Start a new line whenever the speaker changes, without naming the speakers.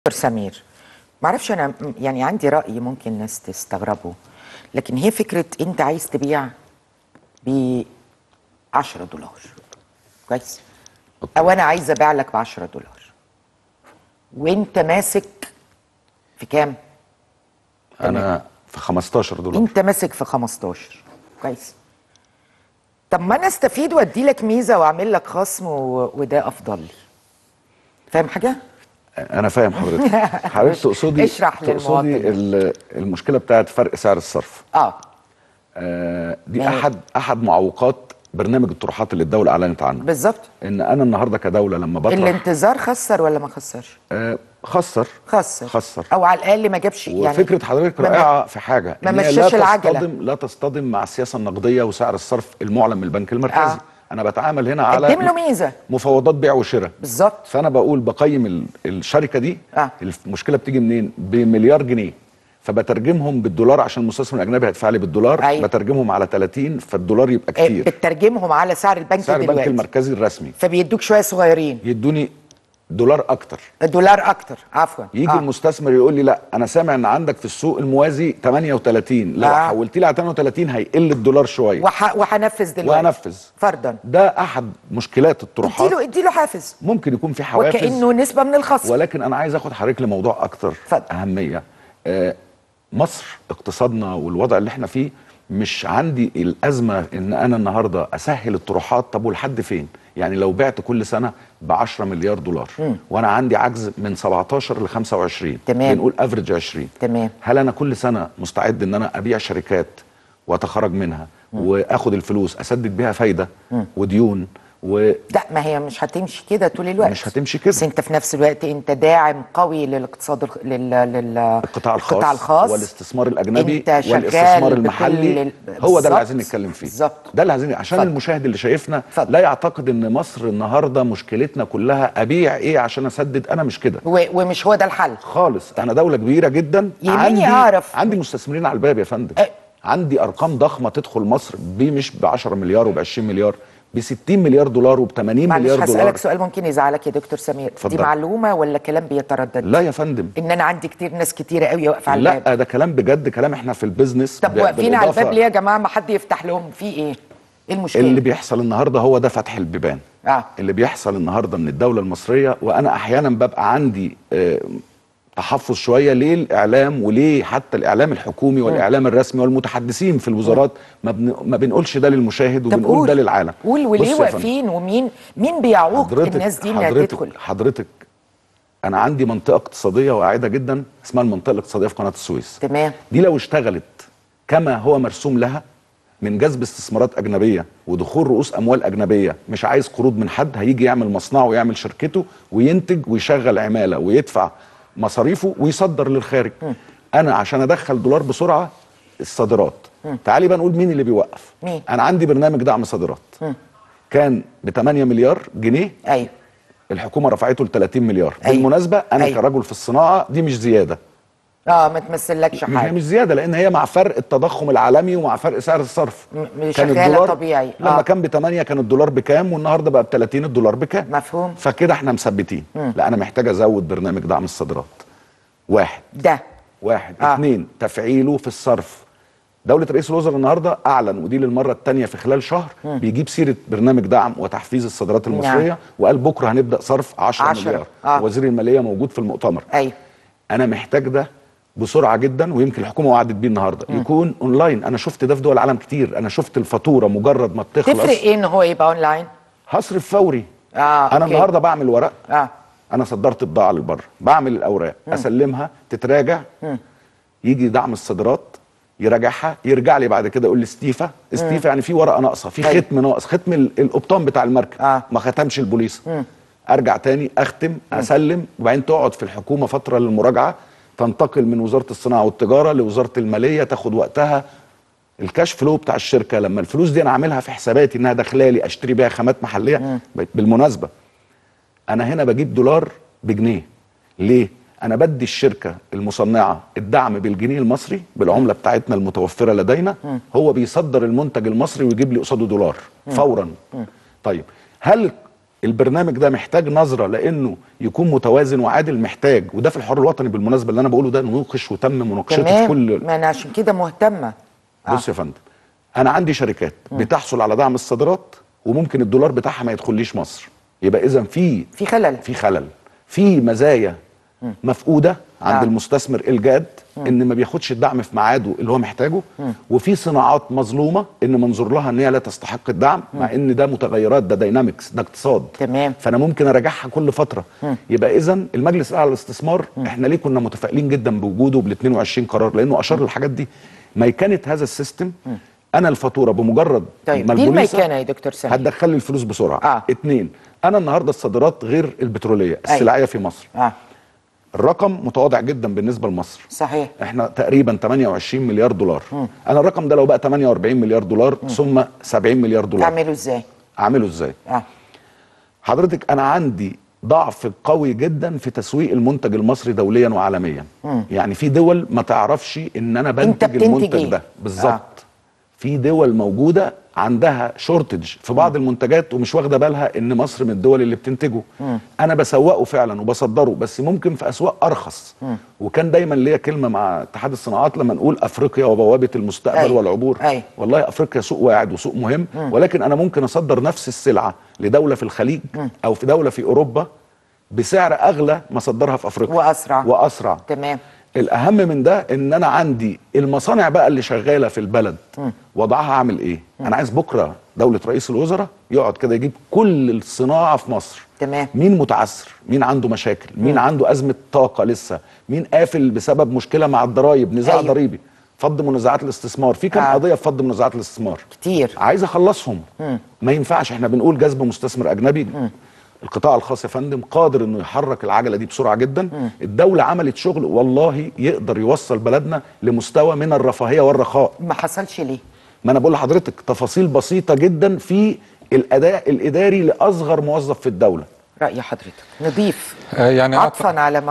دكتور سمير معرفش انا م- يعني عندي راي ممكن الناس تستغربه لكن هي فكره انت عايز تبيع ب 10 دولار كويس او انا عايز ابيع لك ب 10 دولار وانت ماسك في كام
انا في 15 دولار
انت ماسك في 15 كويس طب ما انا استفيد وادي لك ميزه واعمل لك خصم و... وده افضل لي فاهم حاجه
انا فاهم حضرتك حضرتك تقصدي
اشرح للمواطن.
تقصدي ال- المشكله بتاعت فرق سعر الصرف
اه
آه دي
ما هي-
احد احد معوقات برنامج الطروحات اللي الدوله اعلنت عنه
بالظبط
ان انا النهارده كدوله لما بطرح
الانتظار خسر ولا ما خسرش
آه خسر
خسر
خسر
او على الاقل ما جابش يعني
وفكره حضرتك
ما-
رائعه في حاجه
ما
إن هي لا
مشاش العجلة.
تصطدم لا تصطدم مع السياسه النقديه وسعر الصرف المعلن من البنك المركزي
آه.
انا بتعامل هنا على
قدم له ميزه
مفاوضات بيع وشراء
بالظبط
فانا بقول بقيم ال- الشركه دي
آه.
المشكله بتيجي منين بمليار جنيه فبترجمهم بالدولار عشان المستثمر الاجنبي هيدفع لي بالدولار
أيوة.
بترجمهم على 30 فالدولار يبقى
آه،
كتير
بتترجمهم على سعر البنك
سعر البنك
دلوقتي
المركزي الرسمي
فبيدوك شويه صغيرين
يدوني دولار اكتر
دولار اكتر عفوا
يجي
آه.
آه. المستثمر يقول لي لا انا سامع ان عندك في السوق الموازي 38 لو
آه.
آه. حولت لي على 38 هيقل الدولار شويه
وح... وهنفذ دلوقتي
وهنفذ
فرضا
ده احد مشكلات الطروحات
اديله اديله حافز
ممكن يكون في حوافز
وكانه نسبه من الخصم
ولكن انا عايز اخد حضرتك لموضوع اكتر
اتفضل.
اهميه آه، مصر اقتصادنا والوضع اللي احنا فيه مش عندي الازمه ان انا النهارده اسهل الطروحات طب ولحد فين يعني لو بعت كل سنه ب 10 مليار دولار وانا عندي عجز من 17 ل 25
تمام.
بنقول افريج 20
تمام
هل انا كل سنه مستعد ان انا ابيع شركات واتخرج منها واخد الفلوس اسدد بيها فايده وديون ومش
لا ما هي مش هتمشي كده طول الوقت
هتمشي كده
بس انت في نفس الوقت انت داعم قوي للاقتصاد الخ... لل... لل...
القطاع الخاص,
القطاع الخاص
والاستثمار الاجنبي
انت شغال
والاستثمار
بكل
المحلي
ال-
هو ده
بالظبط.
اللي عايزين نتكلم فيه
بالظبط.
ده اللي عايزين عشان
اتفضل.
المشاهد اللي شايفنا
اتفضل.
لا يعتقد ان مصر النهارده مشكلتنا كلها ابيع ايه عشان اسدد انا مش كده
و... ومش هو ده الحل
خالص انا دوله كبيره جدا
يهمني
عندي
أعرف.
عندي مستثمرين على الباب يا فندم
أه.
عندي ارقام ضخمه تدخل مصر ب مش ب 10 مليار وب 20 مليار ب 60 مليار دولار وب 80
معلش
مليار دولار
هسألك سؤال ممكن يزعلك يا دكتور سمير دي
اتفضل.
معلومة ولا كلام بيتردد
لا يا فندم
ان انا عندي كتير ناس كتيرة قوي واقفة على الباب
لا ده كلام بجد كلام احنا في البيزنس
طب
ب-
واقفين على
بالإضافة-
الباب ليه يا جماعة ما حد يفتح لهم في ايه ايه المشكلة
اللي بيحصل النهارده هو ده فتح البيبان
اه
اللي بيحصل النهارده من الدوله المصريه وانا احيانا ببقى عندي آه، تحفظ شويه ليه الاعلام وليه حتى الاعلام الحكومي والاعلام الرسمي والمتحدثين في الوزارات ما, بن... ما بنقولش ده للمشاهد
طب
وبنقول
قول
ده للعالم
قول
بص
وليه
يا فندم،
واقفين ومين مين بيعوق
حضرتك
الناس دي انها
حضرتك
تدخل
حضرتك انا عندي منطقه اقتصاديه واعده جدا اسمها المنطقه الاقتصاديه في قناه السويس
تمام
دي لو اشتغلت كما هو مرسوم لها من جذب استثمارات اجنبيه ودخول رؤوس اموال اجنبيه مش عايز قروض من حد هيجي يعمل مصنعه ويعمل شركته وينتج ويشغل عماله ويدفع مصاريفه ويصدر للخارج انا عشان ادخل دولار بسرعه الصادرات تعالي بقى نقول مين اللي بيوقف
مين؟
انا عندي برنامج دعم صادرات كان ب 8 مليار جنيه
ايوه
الحكومه رفعته ل 30 مليار
أيوة.
بالمناسبه انا
أيوة.
كرجل في الصناعه دي مش زياده
اه ما تمثلكش
هي
حاجة
مش زياده لان هي مع فرق التضخم العالمي ومع فرق سعر الصرف
م-
كان
شغالة
الدولار
طبيعي.
لما
آه.
كان ب 8 كان الدولار بكام والنهارده بقى ب 30 الدولار بكام
مفهوم
فكده احنا مثبتين لا انا محتاج ازود برنامج دعم الصادرات واحد
ده
واحد
آه.
آه. اثنين تفعيله في الصرف دولة رئيس الوزراء النهارده اعلن ودي للمره الثانيه في خلال شهر بيجيب سيره برنامج دعم وتحفيز الصادرات المصريه
نعم.
وقال بكره هنبدا صرف 10,
10.
مليار
آه.
وزير الماليه موجود في المؤتمر
ايوه
انا محتاج ده بسرعه جدا ويمكن الحكومه وعدت بيه النهارده يكون اونلاين انا شفت ده في دول العالم كتير انا شفت الفاتوره مجرد ما بتخلص
تفرق ايه ان هو يبقى اونلاين
هصرف فوري
اه
انا
أوكي.
النهارده بعمل ورق
اه
انا صدرت بضاعه للبر بعمل الاوراق اسلمها تتراجع يجي دعم الصادرات يراجعها يرجع لي بعد كده يقول لي استيفا استيفا يعني في ورقه ناقصه في
أيوة.
ختم ناقص ختم ال- القبطان بتاع المركب
آه.
ما ختمش البوليس ارجع تاني اختم اسلم وبعدين تقعد في الحكومه فتره للمراجعه تنتقل من وزاره الصناعه والتجاره لوزاره الماليه تاخد وقتها الكاش فلو بتاع الشركه لما الفلوس دي انا عاملها في حساباتي انها داخلالي اشتري بيها خامات محليه بالمناسبه انا هنا بجيب دولار بجنيه ليه انا بدي الشركه المصنعه الدعم بالجنيه المصري بالعمله بتاعتنا المتوفره لدينا هو بيصدر المنتج المصري ويجيب لي قصاده دولار فورا طيب هل البرنامج ده محتاج نظره لانه يكون متوازن وعادل محتاج وده في الحوار الوطني بالمناسبه اللي انا بقوله ده نوقش وتم مناقشته في
تمام
كل
ما انا عشان كده مهتمه آه.
بص يا فندم انا عندي شركات بتحصل على دعم الصادرات وممكن الدولار بتاعها ما يدخليش مصر يبقى اذا في
في خلل
في خلل في مزايا مفقوده عند
آه.
المستثمر الجاد ان ما بياخدش الدعم في ميعاده اللي هو محتاجه وفي صناعات مظلومه ان منظور لها ان هي لا تستحق الدعم مع ان ده متغيرات ده داينامكس ده اقتصاد
تمام.
فانا ممكن اراجعها كل فتره يبقى اذا المجلس الاعلى للاستثمار احنا ليه كنا متفائلين جدا بوجوده بال 22 قرار لانه اشار للحاجات دي ميكنه هذا السيستم انا الفاتوره بمجرد
طيب
ما
دي
البوليصة
الميكنه يا دكتور سامي
هتدخل لي الفلوس بسرعه
آه.
اتنين انا النهارده الصادرات غير البتروليه السلعيه في مصر
اه
الرقم متواضع جدا بالنسبه لمصر
صحيح
احنا تقريبا 28 مليار دولار انا الرقم ده لو بقى 48 مليار دولار ثم 70 مليار دولار
تعملوا ازاي
اعمله ازاي
اه
حضرتك انا عندي ضعف قوي جدا في تسويق المنتج المصري دوليا وعالميا يعني في دول ما تعرفش ان انا
أنت
بنتج
بتنتج
المنتج
إيه؟
ده بالظبط
آه.
في دول موجوده عندها شورتج في بعض المنتجات ومش واخده بالها ان مصر من الدول اللي بتنتجه انا بسوقه فعلا وبصدره بس ممكن في اسواق ارخص وكان دايما ليا كلمه مع اتحاد الصناعات لما نقول افريقيا وبوابه المستقبل
أيوة.
والعبور
أيوة.
والله افريقيا سوق واعد وسوق مهم ولكن انا ممكن اصدر نفس السلعه لدوله في الخليج او في دوله في اوروبا بسعر اغلى ما اصدرها في افريقيا
وأسرع.
واسرع
تمام
الاهم من ده ان انا عندي المصانع بقى اللي شغاله في البلد وضعها عامل ايه انا عايز بكره دوله رئيس الوزراء يقعد كده يجيب كل الصناعه في مصر
تمام.
مين متعثر مين عنده مشاكل مين عنده ازمه طاقه لسه مين قافل بسبب مشكله مع الضرايب نزاع
أيوة.
ضريبي فض منازعات الاستثمار في كام
آه.
قضيه في فض منازعات الاستثمار
كتير
عايز اخلصهم ما ينفعش احنا بنقول جذب مستثمر اجنبي القطاع الخاص يا فندم قادر انه يحرك العجله دي بسرعه جدا الدوله عملت شغل والله يقدر يوصل بلدنا لمستوى من الرفاهيه والرخاء
ما حصلش ليه
ما انا بقول لحضرتك تفاصيل بسيطه جدا في الاداء الاداري لاصغر موظف في الدوله
راي حضرتك نضيف
آه، يعني
عطفا على ما